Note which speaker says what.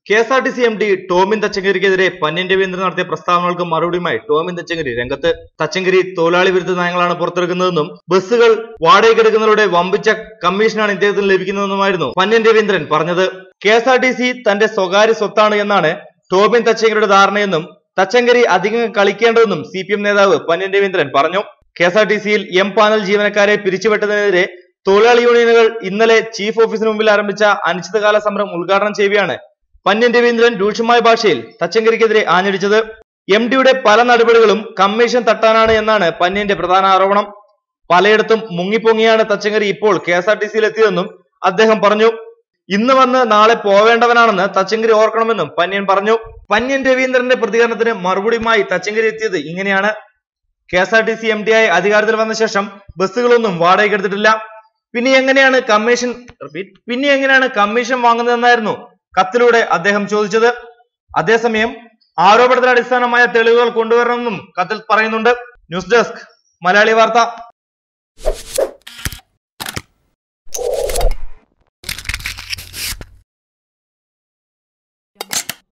Speaker 1: K S R T C M D Tomin തച്ചങ്കരിക്കെതിരെ പന്യൻ രവീന്ദ്രൻ നടത്തിയ പ്രസ്താവനകൾക്ക് മറുപടിയുമായി ടോമിൻ തച്ചങ്കരി രംഗത്ത് തച്ചങ്കരി തൊഴിലാളി വിരുദ്ധ നയങ്ങളാണ് പുറത്തിറക്കുന്നതെന്നും ബസ്സുകൾ വാടകയ്ക്കെടുക്കുന്നതിലൂടെ വമ്പിച്ച കമ്മീഷനാണ് ഇദ്ദേഹത്തിന് ലഭിക്കുന്നതെന്നുമായിരുന്നു പന്യൻ രവീന്ദ്രൻ പറഞ്ഞത് K S R T C തന്റെ സ്വകാര്യ സ്വത്താണ് എന്നാണ് ടോമിൻ തച്ചങ്കരിയുടെ ധാരണയെന്നും തച്ചങ്കരി അധികം കളിക്കേണ്ടതെന്നും സി പി എം നേതാവ് പന്യൻ രവീന്ദ്രൻ പറഞ്ഞു കെ എസ് ആർ ടി സിയിൽ എം പാനൽ ജീവനക്കാരെ പിരിച്ചുവിട്ടതിനെതിരെ തൊഴിലാളി യൂണിയനുകൾ ഇന്നലെ ചീഫ് ഓഫീസിന് മുമ്പിൽ ആരംഭിച്ച അനിശ്ചിതകാല സമരം ഉദ്ഘാടനം ചെയ്യുകയാണ് പന്യൻ രവീന്ദ്രൻ രൂക്ഷമായ ഭാഷയിൽ തച്ചങ്കരിക്കെതിരെ ആഞ്ഞടിച്ചത് എം ഡിയുടെ പല നടപടികളും കമ്മീഷൻ തട്ടാനാണ് എന്നാണ് പന്യന്റെ പ്രധാന ആരോപണം പലയിടത്തും മുങ്ങിപ്പൊങ്ങിയാണ് തച്ചങ്കരി ഇപ്പോൾ കെ എസ് ആർ ടി സിയിൽ എത്തിയതെന്നും അദ്ദേഹം പറഞ്ഞു ഇന്ന് വന്ന് നാളെ പോവേണ്ടവനാണെന്ന് തച്ചങ്കരി ഓർക്കണമെന്നും പന്യൻ പറഞ്ഞു പന്യൻ രവീന്ദ്രന്റെ പ്രതികരണത്തിന് മറുപടിയുമായി തച്ചങ്കരി എത്തിയത് ഇങ്ങനെയാണ് K S R T C M D ആയി അധികാരത്തിൽ വന്ന ശേഷം ബസ്സുകളൊന്നും വാടകയ്ക്ക് എടുത്തിട്ടില്ല പിന്നെ എങ്ങനെയാണ് കമ്മീഷൻ റിപ്പീറ്റ് പിന്നെ എങ്ങനെയാണ് കമ്മീഷൻ വാങ്ങുന്നതെന്നായിരുന്നു കത്തിലൂടെ അദ്ദേഹം ചോദിച്ചത് അതേസമയം ആരോപണത്തിന് അടിസ്ഥാനമായ തെളിവുകൾ കൊണ്ടുവരണമെന്നും കത്തിൽ പറയുന്നുണ്ട് ന്യൂസ് ഡെസ്ക് മലയാളി വാർത്ത